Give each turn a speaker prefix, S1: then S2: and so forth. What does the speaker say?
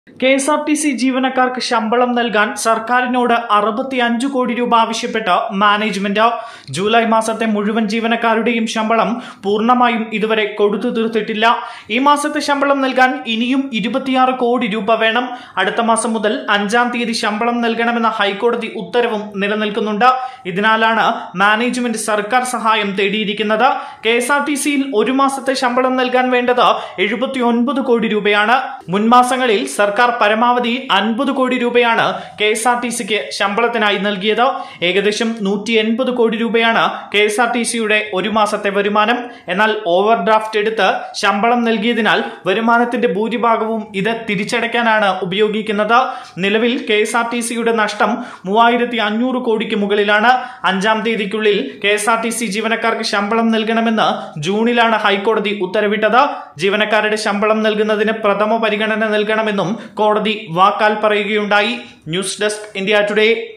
S1: K S R T C ജീവനക്കാർക്ക് ശമ്പളം നൽകാൻ സർക്കാരിനോട് അറുപത്തിയഞ്ചു കോടി രൂപ ആവശ്യപ്പെട്ട് മാനേജ്മെന്റ് ജൂലൈ മാസത്തെ മുഴുവൻ ജീവനക്കാരുടെയും ശമ്പളം പൂർണ്ണമായും ഇതുവരെ കൊടുത്തു തീർത്തിട്ടില്ല ഈ മാസത്തെ ശമ്പളം നൽകാൻ ഇനിയും ഇരുപത്തിയാറ് കോടി രൂപ വേണം അടുത്ത മാസം മുതൽ അഞ്ചാം തീയതി ശമ്പളം നൽകണമെന്ന ഹൈക്കോടതി ഉത്തരവും നിലനിൽക്കുന്നുണ്ട് ഇതിനാലാണ് മാനേജ്മെന്റ് സർക്കാർ സഹായം തേടിയിരിക്കുന്നത് കെ എസ് ആർ ടി സിയിൽ ഒരു മാസത്തെ ശമ്പളം നൽകാൻ വേണ്ടത് എഴുപത്തി കോടി രൂപയാണ് മുൻമാസങ്ങളിൽ സർക്കാർ പരമാവധി അൻപത് കോടി രൂപയാണ് കെ എസ് ആർ ടി സിക്ക് ശമ്പളത്തിനായി നൽകിയത് ഏകദേശം നൂറ്റി എൺപത് കോടി രൂപയാണ് കെ എസ് ആർ ടി സിയുടെ ഒരു മാസത്തെ വരുമാനം എന്നാൽ ഓവർ ഡ്രാഫ്റ്റ് എടുത്ത് ശമ്പളം നൽകിയതിനാൽ വരുമാനത്തിന്റെ ഭൂരിഭാഗവും ഇത് തിരിച്ചടയ്ക്കാനാണ് ഉപയോഗിക്കുന്നത് നിലവിൽ കെ എസ് ആർ ടി സിയുടെ നഷ്ടം മൂവായിരത്തി അഞ്ഞൂറ് കോടിക്ക് മുകളിലാണ് അഞ്ചാം തീയതിക്കുള്ളിൽ K S R T C ജീവനക്കാർക്ക് ശമ്പളം നൽകണമെന്ന് ജൂണിലാണ് ഹൈക്കോടതി ഉത്തരവിട്ടത് ജീവനക്കാരുടെ ശമ്പളം നൽകുന്നതിന് പ്രഥമ പരിഗണന നൽകണമെന്നും കോടതി വാക്കാൽ പറയുകയുണ്ടായി ന്യൂസ് ഡെസ്ക് ഇന്ത്യ ടുഡേ